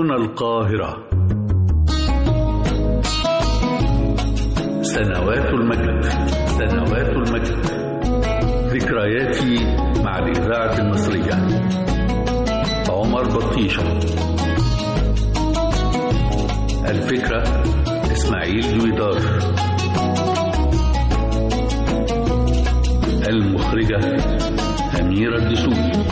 هنا القاهرة سنوات المجد سنوات المجد ذكرياتي مع الإذاعة المصرية عمر بطيشة الفكرة إسماعيل دويدار المخرجة أميرة الدسوقي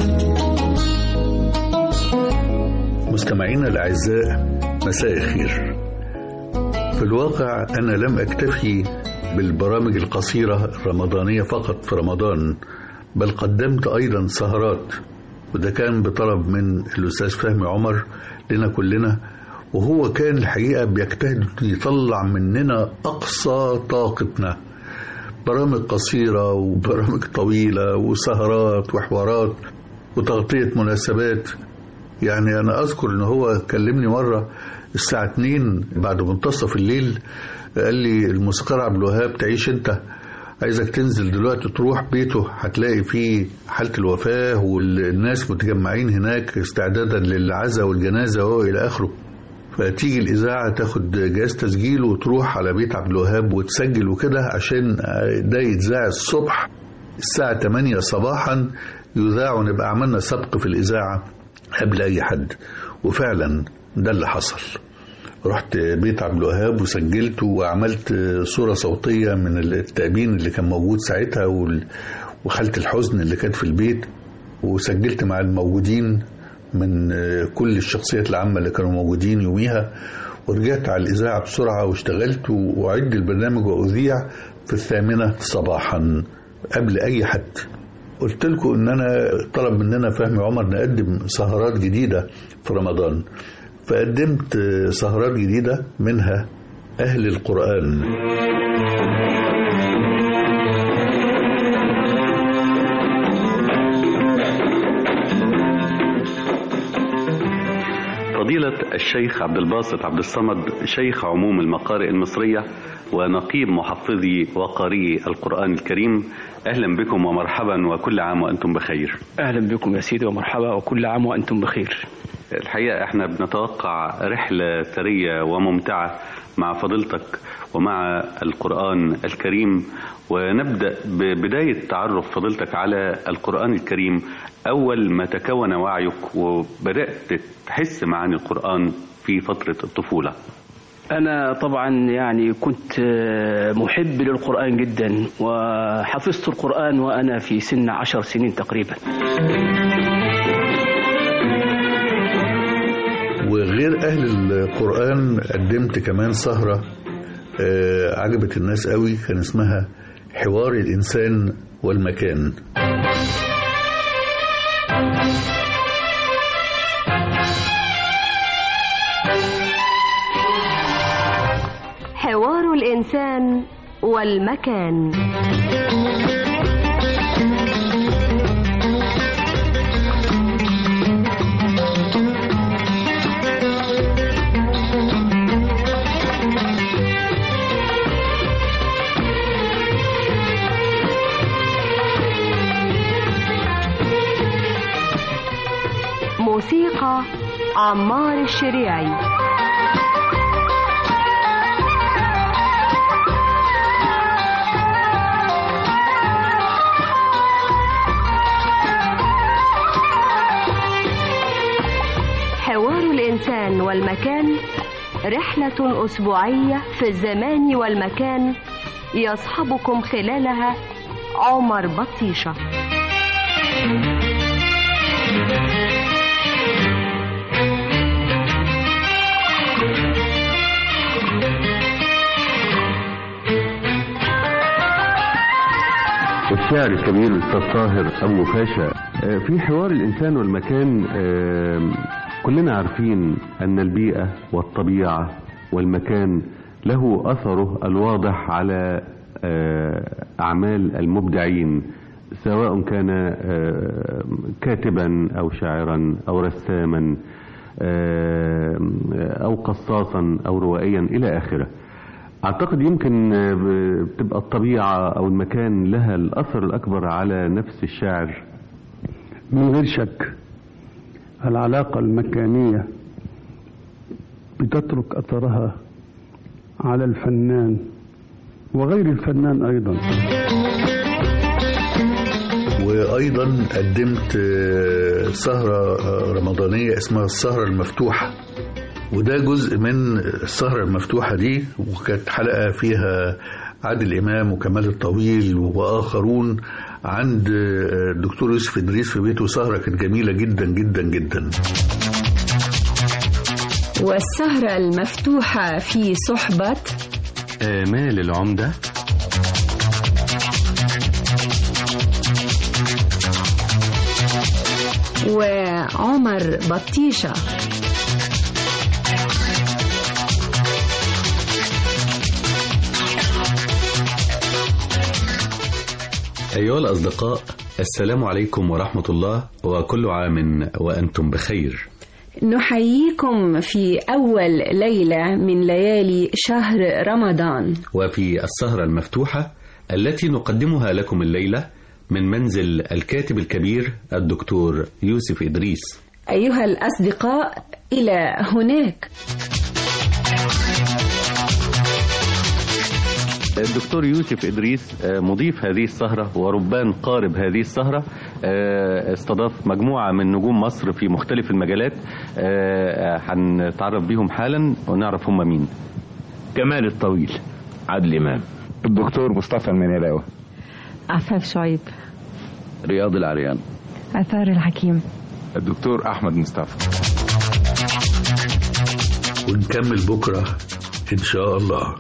مستمعينا الأعزاء مساء الخير في الواقع أنا لم أكتفي بالبرامج القصيرة الرمضانية فقط في رمضان بل قدمت أيضا سهرات وده كان بطلب من الأستاذ فهمي عمر لنا كلنا وهو كان الحقيقة بيجتهد يطلع مننا أقصى طاقتنا برامج قصيرة وبرامج طويلة وسهرات وحوارات وتغطية مناسبات يعني أنا أذكر إن هو كلمني مرة الساعة 2 بعد منتصف الليل قال لي الموسيقار عبد الوهاب تعيش أنت عايزك تنزل دلوقتي تروح بيته هتلاقي فيه حالة الوفاة والناس متجمعين هناك استعدادا للعزاء والجنازة وإلى آخره فتيجي الإذاعة تاخد جهاز تسجيل وتروح على بيت عبد الوهاب وتسجل وكده عشان ده يتذاع الصبح الساعة 8 صباحا يذاع ونبقى عملنا سبق في الإذاعة قبل أي حد وفعلا ده اللي حصل رحت بيت عبد الوهاب وسجلت وعملت صورة صوتية من التأبين اللي كان موجود ساعتها وحالة الحزن اللي كانت في البيت وسجلت مع الموجودين من كل الشخصيات العامة اللي كانوا موجودين يوميها ورجعت على الإذاعة بسرعة واشتغلت وأعد البرنامج وأذيع في الثامنة صباحا قبل أي حد قلت لكم ان انا طلب مننا فهمي عمر نقدم سهرات جديده في رمضان فقدمت سهرات جديده منها اهل القران فضيلة الشيخ عبد الباسط عبد الصمد شيخ عموم المقارئ المصرية ونقيب محفظي وقارئي القرآن الكريم أهلا بكم ومرحبا وكل عام وأنتم بخير أهلا بكم يا سيدي ومرحبا وكل عام وأنتم بخير الحقيقة احنا بنتوقع رحلة ثرية وممتعة مع فضيلتك ومع القرآن الكريم ونبدأ ببداية تعرف فضيلتك على القرآن الكريم أول ما تكون وعيك وبدأت تحس معاني القرآن في فترة الطفولة أنا طبعا يعني كنت محب للقرآن جدا وحفظت القرآن وأنا في سن عشر سنين تقريبا وغير أهل القرآن قدمت كمان سهرة عجبت الناس قوي كان اسمها حوار الإنسان والمكان حوار الإنسان والمكان موسيقى عمار الشريعي حوار الإنسان والمكان رحلة أسبوعية في الزمان والمكان يصحبكم خلالها عمر بطيشه الشاعر الكبير الاستاذ طاهر ابو فاشا في حوار الانسان والمكان كلنا عارفين ان البيئه والطبيعه والمكان له اثره الواضح على اعمال المبدعين سواء كان كاتبا او شاعرا او رساما او قصاصا او روائيا الى اخره اعتقد يمكن بتبقى الطبيعة او المكان لها الاثر الاكبر على نفس الشاعر من غير شك العلاقة المكانية بتترك أثرها على الفنان وغير الفنان أيضا وأيضا قدمت آه، سهرة آه، رمضانية اسمها السهرة المفتوحة وده جزء من السهرة المفتوحة دي وكانت حلقة فيها عادل إمام وكمال الطويل وآخرون عند آه، الدكتور يوسف إدريس في بيته سهرة كانت جميلة جدا جدا جدا والسهرة المفتوحة في صحبة آمال العمدة وعمر بطيشة أيها الأصدقاء السلام عليكم ورحمة الله وكل عام وأنتم بخير نحييكم في أول ليلة من ليالي شهر رمضان وفي السهرة المفتوحة التي نقدمها لكم الليلة من منزل الكاتب الكبير الدكتور يوسف إدريس أيها الأصدقاء إلى هناك الدكتور يوسف إدريس آه، مضيف هذه السهرة وربان قارب هذه السهرة آه، استضاف مجموعة من نجوم مصر في مختلف المجالات آه، هنتعرف بيهم حالا ونعرف هم مين جمال الطويل عادل إمام الدكتور مصطفى المنيلاوي عفاف شعيب رياض العريان أثار الحكيم الدكتور أحمد مصطفى ونكمل بكرة إن شاء الله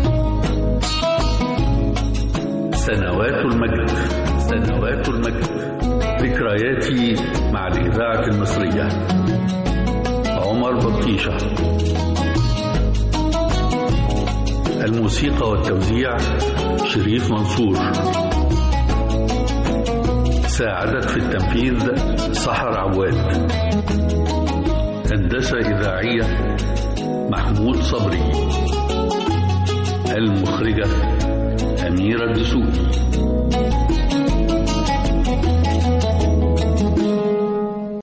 سنوات المجد سنوات المجد ذكرياتي مع الإذاعة المصرية عمر بطيشة الموسيقى والتوزيع شريف منصور ساعدت في التنفيذ سحر عواد هندسة إذاعية محمود صبري المخرجة أميرة الدسوقي